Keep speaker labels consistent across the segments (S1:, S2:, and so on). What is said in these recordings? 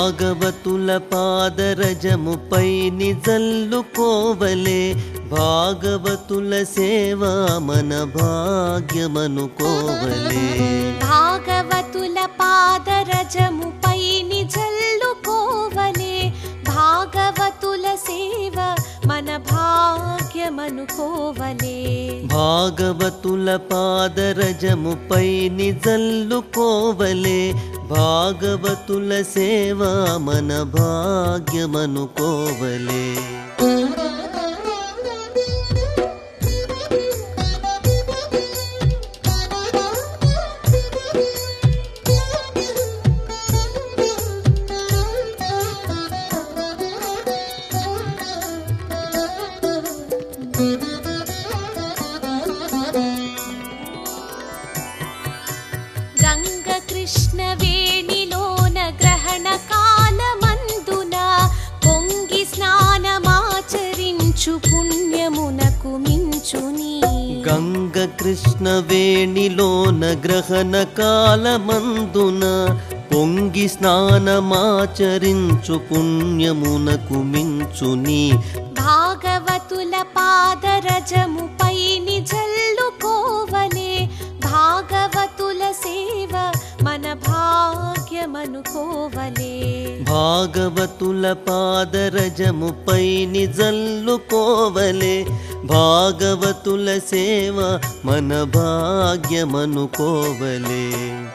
S1: భాగవతుల పాదరజముపై నిజల్లుకోవలే భాగవతుల సేవ మన భాగ్యమనుకోవలే
S2: భాగవతుల పాదరజముపై నిజల్లుకోవలే భాగవతుల సేవ మన భాగ్యమనుకోవలే
S1: భాగవతుల పాదరజముపై నిజల్లుకోవలే భాగవతుల సేవ మన భాగ్యమనుకోవలే
S2: గంగ కృష్ణ వేణిలోన గ్రహణ కాలమందున పొంగి స్నానమాచరించు పుణ్యమునకు మించుని
S1: గంగ కృష్ణ వేణిలోన గ్రహణ కాలమందున పొంగి స్నానమాచరించు పుణ్యమునకు మించుని
S2: భాగవతుల పాదరజముపై నిజల్లుకోవలే భాగవతుల సేవ మన భాగ్యమనుకోవలే
S1: భాగవతుల పాదరజముపై నిజల్లుకోవలే భాగవతుల సేవ మన భాగ్యమనుకోవలే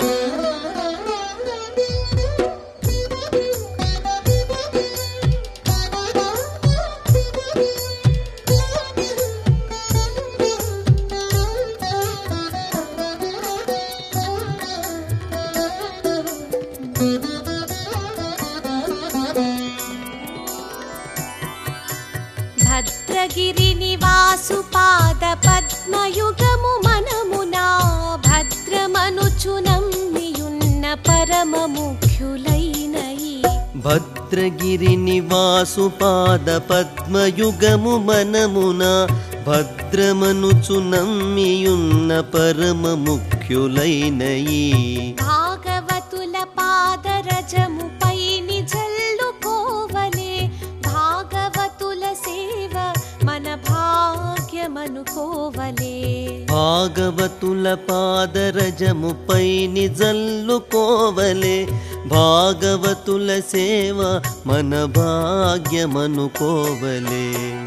S2: భద్రగిరి నివాసు పాద పద్మయుగము మనమునా భద్రమనుచునమ్మియున్న పరమ ముఖ్యులైనయి
S1: భద్రగిరి నివాసు పాద పద్మయుగము మనమున భద్రమనుచునమ్మియున్న పరమ ముఖ్యులైనయి
S2: భాగవతుల పాదరజముపై నిజల్లుకోవలే భాగవతుల సేవ మన భాగ్యమనుకోవలే
S1: భాగవతుల పాదరజముపై నిజల్లుకోవలే భాగవతుల సేవ మన భాగ్యమనుకోవలే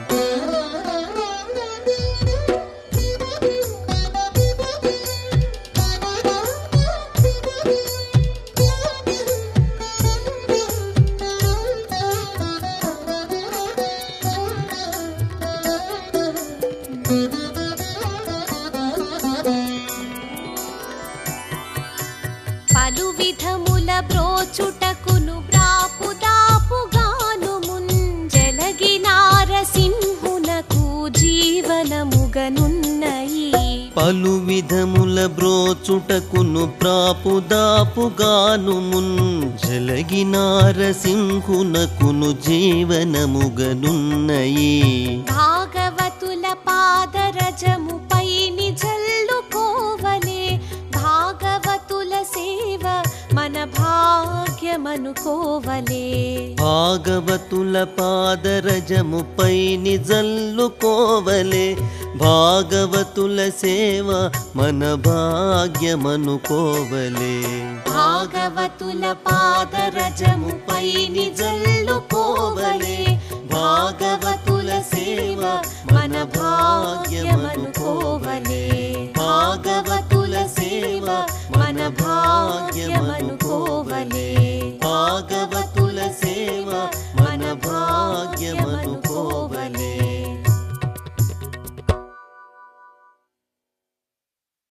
S2: పలు విధముల బ్రోచుటకును బ్రాపు దాపుగాను ముంజలగి నారసింహునకు జీవనముగనున్నయి
S1: పలు విధముల బ్రోచుటకును ప్రాపుదాపుగాను ముంజలగి నారసింహునకును జీవనముగనున్నయి
S2: భాగవతుల పాదరజముపై నిజల్లుకోవలే భాగవతుల సేవ మన భాగ్యమనుకోవలే
S1: భాగవతుల పాదరజముపై నిజల్లుకోవలే భాగవతుల సేవ మన భాగ్యమనుకోవలే
S2: భాగవతుల పాదరజముపై నిజల్లుకోవలే భాగవతుల సేవ మన భాగ్యమనుకోవలే భాగవతుల సేవ మన భాగ్యమనుకోవలే